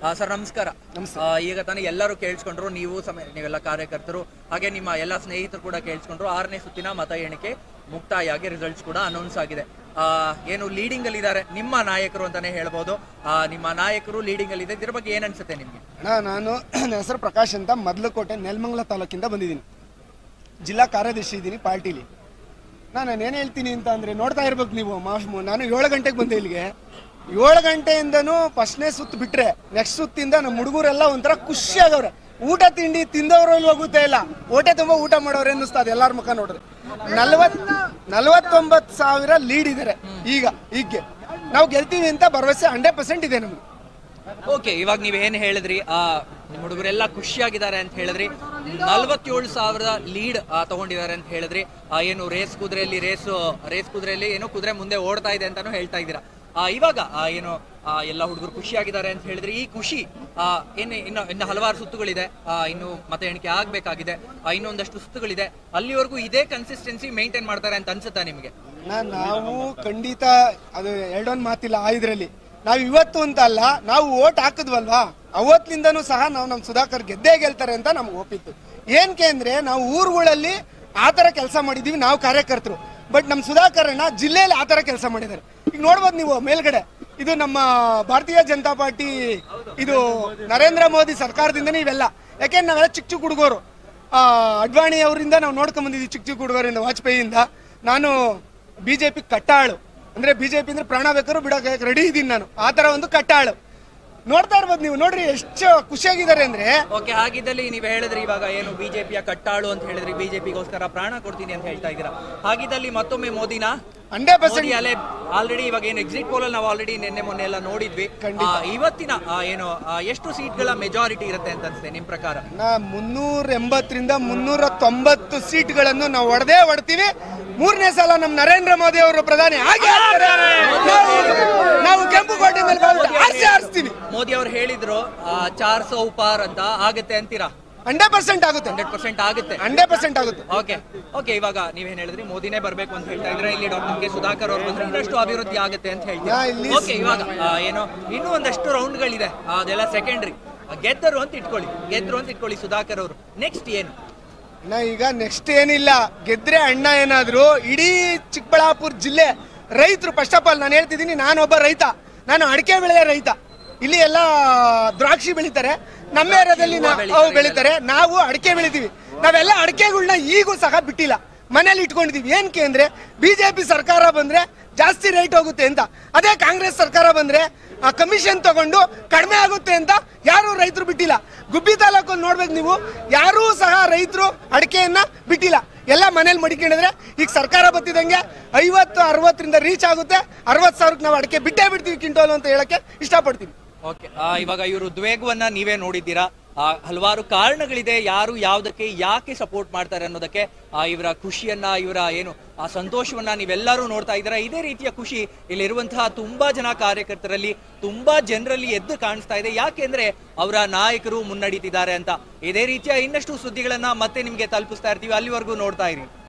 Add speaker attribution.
Speaker 1: Sir ನಮಸ್ಕಾರ ಆ, ಈಗ ತಾನೇ ಎಲ್ಲರೂ ಕೇಳಿಸ್ಕೊಂಡ್ರು ನೀವು ಸಮ ನೀವೆಲ್ಲ ಕಾರ್ಯಕರ್ತರು ಹಾಗೆ ನಿಮ್ಮ ಎಲ್ಲ ಸ್ನೇಹಿತರು ಕೂಡ ಕೇಳಿಸ್ಕೊಂಡ್ರು ಆರನೇ ಸುತ್ತಿನ ಮತ ಎಣಿಕೆ ಮುಕ್ತಾಯ ಆಗಿ ರಿಸಲ್ಟ್ಸ್ ಕೂಡ ಅನೌನ್ಸ್ ಆಗಿದೆ ಆ, ಏನು ಲೀಡಿಂಗ್ ಅಲ್ಲಿ ಇದ್ದಾರೆ ನಿಮ್ಮ ನಾಯಕರು ಅಂತಾನೆ ಹೇಳ್ಬೋದು ಆ, ನಿಮ್ಮ ನಾಯಕರು ಲೀಡಿಂಗ್ ಅಲ್ಲಿ ಇದೆ ಇದ್ರ ಬಗ್ಗೆ ಏನ್ ಅನ್ಸುತ್ತೆ ನಿಮ್ಗೆ
Speaker 2: ಅಣ್ಣ ನಾನು ನನ್ನ ಹೆಸರು ಪ್ರಕಾಶ್ ಅಂತ ಮೊದಲಕೋಟೆ ನೆಲಮಂಗಲ ತಾಲೂಕಿಂದ ಬಂದಿದ್ದೀನಿ ಜಿಲ್ಲಾ ಕಾರ್ಯದರ್ಶಿ ಇದ್ದೀನಿ ಪಾರ್ಟಿಲಿ ನಾನು ಏನು ಹೇಳ್ತೀನಿ ಅಂತ ಅಂದರೆ ನೋಡ್ತಾ ಇರ್ಬೇಕು ನೀವು ಮಾಶ್ ನಾನು ಏಳು ಗಂಟೆಗೆ ಬಂದೆ ಇಲ್ಲಿಗೆ ಏಳು ಗಂಟೆಯಿಂದನೂ ಫಸ್ಟ್ನೇ ಸುತ್ತು ಬಿಟ್ರೆ ನೆಕ್ಸ್ಟ್ ಸುತ್ತಿಂದ ನಮ್ಮ ಹುಡುಗರೆಲ್ಲ ಒಂಥರ ಖುಷಿ ಆಗವ್ರೆ ಊಟ ತಿಂಡಿ ತಿಂದವರು ಇಲ್ಲಿ ಹೋಗುತ್ತೆ ಇಲ್ಲ ಹೊಟ್ಟೆ ತುಂಬ ಊಟ ಮಾಡೋರು ಅನ್ನಿಸ್ತಾ ಇದೆ ಎಲ್ಲರ ಮುಖ ನೋಡಿದ್ರೆ ನಲ್ವತ್ ನಲ್ವತ್ತೊಂಬತ್ತು ಸಾವಿರ ಲೀಡ್ ಇದ್ದಾರೆ ಈಗ ಈಗ್ಗೆ ನಾವು ಗೆಲ್ತೀವಿ ಅಂತ ಭರವಸೆ ಹಂಡ್ರೆಡ್ ಪರ್ಸೆಂಟ್ ಇದೆ ನಮಗೆ
Speaker 1: ಓಕೆ ಇವಾಗ ನೀವ್ ಏನ್ ಹೇಳಿದ್ರಿ ಆ ನಿಮ್ಮ ಹುಡುಗರೆಲ್ಲ ಖುಷಿಯಾಗಿದ್ದಾರೆ ಅಂತ ಹೇಳಿದ್ರಿ ನಲ್ವತ್ತೇಳು ಸಾವಿರ ಲೀಡ್ ತಗೊಂಡಿದ್ದಾರೆ ಅಂತ ಹೇಳಿದ್ರಿ ಆ, ಏನು ರೇಸ್ ಕುದುರೆಯಲ್ಲಿ ರೇಸ್ ರೇಸ್ ಕುದುರೆಯಲ್ಲಿ ಏನೋ ಕುದುರೆ ಮುಂದೆ ಓಡ್ತಾ ಇದೆ ಅಂತಾನು ಹೇಳ್ತಾ ಇದ್ದೀರಾ ಆ, ಇವಾಗ ಆ, ಏನು ಆ, ಎಲ್ಲ ಹುಡುಗರು ಖುಷಿಯಾಗಿದ್ದಾರೆ ಅಂತ ಹೇಳಿದ್ರಿ ಈ ಖುಷಿ ಆ, ಏನು ಇನ್ನು ಇನ್ನು ಹಲವಾರು ಸುತ್ತುಗಳಿದೆ ಆ, ಇನ್ನು ಮತ ಎಣಿಕೆ ಆಗ್ಬೇಕಾಗಿದೆ ಆ, ಇನ್ನೊಂದಷ್ಟು ಸುತ್ತುಗಳಿದೆ ಅಲ್ಲಿವರೆಗೂ ಇದೇ ಕನ್ಸಿಸ್ಟೆನ್ಸಿ ಮೇಂಟೈನ್ ಮಾಡ್ತಾರೆ ಅಂತ ಅನ್ಸುತ್ತಾ ನಿಮಗೆ
Speaker 2: ನಾ- ನಾವು ಖಂಡಿತ ಅದು ಎರಡೊಂದು ಮಾತಿಲ್ಲ ಆ ಇದ್ರಲ್ಲಿ ನಾವು ಇವತ್ತು ಅಂತ ಅಲ್ಲ ನಾವು ಓಟ್ ಹಾಕಿದ್ವಲ್ವಾ ಅವತ್ತಿನಿಂದನೂ ಸಹ ನಾವು ನಮ್ಮ ಸುಧಾಕರ್ ಗೆದ್ದೇ ಗೆಲ್ತಾರೆ ಅಂತ ನಮ್ಗೆ ಒಪ್ಪಿತ್ತು ಏನಕ್ಕೆ ಅಂದ್ರೆ ನಾವು ಊರುಗಳಲ್ಲಿ ಆ ಥರ ಕೆಲಸ ಮಾಡಿದೀವಿ ನಾವು ಕಾರ್ಯಕರ್ತರು ಬಟ್ ನಮ್ಮ ಸುಧಾಕರ್ ಅಣ್ಣ ಜಿಲ್ಲೆಯಲ್ಲಿ ಆ ಥರ ಕೆಲಸ ಮಾಡಿದ್ದಾರೆ ಈಗ ನೋಡ್ಬೋದು ನೀವು ಮೇಲ್ಗಡೆ ಇದು ನಮ್ಮ ಭಾರತೀಯ ಜನತಾ ಪಾರ್ಟಿ ಇದು ನರೇಂದ್ರ ಮೋದಿ ಸರ್ಕಾರದಿಂದನೇ ಇವೆಲ್ಲ ಯಾಕೆಂದ್ರೆ ನಾವೆಲ್ಲ ಚಿಕ್ಕ ಚಿಕ್ಕ ಹುಡುಗರು ಆ, ಅಡ್ವಾಣಿ ಅವರಿಂದ ನಾವು ನೋಡ್ಕೊಂಡ್ ಬಂದಿದ್ವಿ ಚಿಕ್ಕ ಚಿಕ್ಕ ಹುಡುಗರಿಂದ ವಾಜಪೇಯಿಯಿಂದ ನಾನು ಬಿಜೆಪಿ ಕಟ್ಟಾಳು ಅಂದ್ರೆ ಬಿಜೆಪಿ ಅಂದ್ರೆ ಪ್ರಾಣ ಬೇಕಾದ್ರೂ ಬಿಡಕ್ಕೆ ರೆಡಿ ಇದ್ದೀನಿ ನಾನು ಆ ತರ ಒಂದು ಕಟ್ಟಾಳು ನೋಡ್ತಾ ಇರ್ಬೋದು ನೀವು ನೋಡ್ರಿ ಎಷ್ಟು ಖುಷಿಯಾಗಿದ್ದಾರೆ ಅಂದ್ರೆ
Speaker 1: ಓಕೆ ಹಾಗಿದ್ದಲ್ಲಿ ನೀವು ಹೇಳಿದ್ರಿ ಇವಾಗ ಏನು ಬಿಜೆಪಿಯ ಕಟ್ಟಾಳು ಅಂತ ಹೇಳಿದ್ರಿ ಬಿಜೆಪಿಗೋಸ್ಕರ ಪ್ರಾಣ ಕೊಡ್ತೀನಿ ಅಂತ ಹೇಳ್ತಾ ಇದ್ದೀರಾ ಹಾಗಿದ್ದಲ್ಲಿ ಮತ್ತೊಮ್ಮೆ ಮೋದಿನ
Speaker 2: ಹಂಡ್ರೆಡ್ ಪರ್ಸೆಂಟ್
Speaker 1: ಮೋದಿ ಅಲೆ ಆಲ್ರೆಡಿ ಇವಾಗ ಏನು ಎಕ್ಸಿಟ್ ಪೋಲ್ ಅಲ್ಲಿ ನಾವು ಆಲ್ರೆಡಿ ನಿನ್ನೆ ಮೊನ್ನೆ ಎಲ್ಲ ನೋಡಿದ್ವಿ ಆ, ಇವತ್ತಿನ ಆ, ಏನು ಆ, ಎಷ್ಟು ಸೀಟ್ಗಳ ಮೆಜಾರಿಟಿ ಇರುತ್ತೆ ಅಂತ ಅನ್ಸುತ್ತೆ ನಿಮ್ ಪ್ರಕಾರ
Speaker 2: ನಾ ಮುನ್ನೂರ ಎಂಬತ್ತರಿಂದ ಮುನ್ನೂರ ತೊಂಬತ್ತು ಸೀಟ್ಗಳನ್ನು ನಾವು ಹೊಡೆದೇ ಹೊಡ್ತೀವಿ ಮೂರನೇ ಸಲ ನಮ್ಮ ನರೇಂದ್ರ ಮೋದಿ ಅವರು ಪ್ರಧಾನಿ ಹಾಗೆ ಆಗ್ತಾರೆ. ನಾವು- ನಾವು ಕೆಂಪು ಕೋಟೆ ಮೇಲೆ ಬಾವುಟ ಆರ್ಸಿ ಆರಿಸ್ತೀವಿ
Speaker 1: ಮೋದಿ ಅವರು ಹೇಳಿದ್ರು ಆ, ಚಾರ್ ಸೌ ಪಾರ್ ಅಂತ ಆಗತ್ತೆ ಅಂತೀರಾ
Speaker 2: ಹಂಡ್ರೆಡ್ ಪರ್ಸೆಂಟ್ ಆಗುತ್ತೆ
Speaker 1: ಹಂಡ್ರೆಡ್ ಪರ್ಸೆಂಟ್ ಆಗುತ್ತೆ
Speaker 2: ಹಂಡ್ರೆಡ್ ಪರ್ಸೆಂಟ್ ಆಗುತ್ತೆ
Speaker 1: ಓಕೆ ಓಕೆ ಇವಾಗ ನೀವೇನ್ ಹೇಳಿದ್ರಿ ಮೋದಿನೇ ಬರ್ಬೇಕು ಅಂತ ಹೇಳ್ತಾ ಇದ್ರೆ ಇಲ್ಲಿ ಡಾಕ್ಟರ್ ಕೆ ಸುಧಾಕರ್ ಅವರು ಬಂದ್ರೆ ಇನ್ನಷ್ಟು ಅಭಿವೃದ್ಧಿ ಆಗುತ್ತೆ ಅಂತ
Speaker 2: ನಾ
Speaker 1: ಹೇಳ್ತೀವಿ
Speaker 2: ಇಲ್ಲಿ
Speaker 1: ಓಕೆ ಇವಾಗ ಆ, ಏನು ಇನ್ನೂ ಒಂದಷ್ಟು ರೌಂಡ್ಗಳಿದೆ ಅದೆಲ್ಲ ಸೆಕೆಂಡ್ರಿ ಗೆದ್ದರು ಅಂತ ಇಟ್ಕೊಳ್ಳಿ ಗೆದ್ರು ಅಂತ ಇಟ್ಕೊಳ್ಳಿ ಸುಧಾಕರ್ ಅವರು ನೆಕ್ಸ್ಟ್ ಏನು
Speaker 2: ನಾ ಈಗ ನೆಕ್ಸ್ಟ್ ಏನಿಲ್ಲ ಗೆದ್ರೆ ಅಣ್ಣ ಏನಾದ್ರು ಇಡೀ ಚಿಕ್ಕಬಳ್ಳಾಪುರ ಜಿಲ್ಲೆ ರೈತರು ಫಸ್ಟ್ ಆಫ್ ಆಲ್ ನಾನು ಹೇಳ್ತಿದ್ದೀನಿ ನಾನೊಬ್ಬ ರೈತ ನಾನು ಅಡಿಕೆ ಬೆಳೆಯ ರೈತ ಇಲ್ಲಿ ಎಲ್ಲ ದ್ರಾಕ್ಷಿ ಬೆಳಿತಾರೆ ನಮ್ಮ ಏರಿಯಾದಲ್ಲಿ ನಾ-
Speaker 1: ಬೆಳಿತಾರೆ
Speaker 2: ಅವು ಬೆಳಿತಾರೆ ನಾವು ಅಡಿಕೆ ಬೆಳಿತೀವಿ ನಾವೆಲ್ಲ ಅಡಿಕೆಗಳನ್ನ ಈಗೂ ಸಹ ಬಿಟ್ಟಿಲ್ಲ ಮನೇಲಿ ಇಟ್ಕೊಂಡಿದೀವಿ ಏನಕ್ಕೆ ಅಂದ್ರೆ ಬಿಜೆಪಿ ಸರ್ಕಾರ ಬಂದ್ರೆ ಜಾಸ್ತಿ ರೇಟ್ ಹೋಗುತ್ತೆ ಅಂತ ಅದೇ ಕಾಂಗ್ರೆಸ್ ಸರ್ಕಾರ ಬಂದ್ರೆ ಕಮಿಷನ್ ತಗೊಂಡು ಕಡಿಮೆ ಆಗುತ್ತೆ ಅಂತ ಯಾರು ರೈತರು ಬಿಟ್ಟಿಲ್ಲ ಗುಬ್ಬಿ ತಾಲೂಕಲ್ಲಿ ನೋಡ್ಬೇಕು ನೀವು ಯಾರೂ ಸಹ ರೈತರು ಅಡಿಕೆಯನ್ನ ಬಿಟ್ಟಿಲ್ಲ ಎಲ್ಲ ಮನೇಲಿ ಮಡಿಕೊಂಡಿದ್ರೆ ಈಗ ಸರ್ಕಾರ ಬತ್ತಿದಂಗೆ ಐವತ್ತು ಅರವತ್ತರಿಂದ ರೀಚ್ ಆಗುತ್ತೆ ಅರವತ್ತು ಸಾವಿರಕ್ಕೆ ನಾವು ಅಡಿಕೆ ಬಿಟ್ಟೇ ಬಿಡ್ತೀವಿ ಕ್ವಿಂಟೋಲ್ ಅಂತ ಹೇಳಕ್ಕೆ ಇಷ್ಟಪಡ್ತೀನಿ
Speaker 1: ಓಕೆ ಇವಾಗ ಇವರು ಉದ್ವೇಗವನ್ನ ನೀವೇ ನೋಡಿದ್ದೀರಾ ಆ, ಹಲವಾರು ಕಾರಣಗಳಿದೆ ಯಾರು ಯಾವ್ದಕ್ಕೆ ಯಾಕೆ ಸಪೋರ್ಟ್ ಮಾಡ್ತಾರೆ ಅನ್ನೋದಕ್ಕೆ ಆ, ಇವರ ಖುಷಿಯನ್ನ ಇವರ ಏನು ಆ ಸಂತೋಷವನ್ನ ನೀವೆಲ್ಲರೂ ನೋಡ್ತಾ ಇದ್ದೀರಾ ಇದೇ ರೀತಿಯ ಖುಷಿ ಇಲ್ಲಿರುವಂತಹ ತುಂಬಾ ಜನ ಕಾರ್ಯಕರ್ತರಲ್ಲಿ ತುಂಬಾ ಜನರಲ್ಲಿ ಎದ್ದು ಕಾಣಿಸ್ತಾ ಇದೆ ಯಾಕೆಂದ್ರೆ ಅವರ ನಾಯಕರು ಮುನ್ನಡೀತಿದ್ದಾರೆ ಅಂತ ಇದೇ ರೀತಿಯ ಇನ್ನಷ್ಟು ಸುದ್ದಿಗಳನ್ನ ಮತ್ತೆ ನಿಮ್ಗೆ ತಲುಪಿಸ್ತಾ ಇರ್ತೀವಿ ಅಲ್ಲಿವರೆಗೂ ನೋಡ್ತಾ ಇರಿ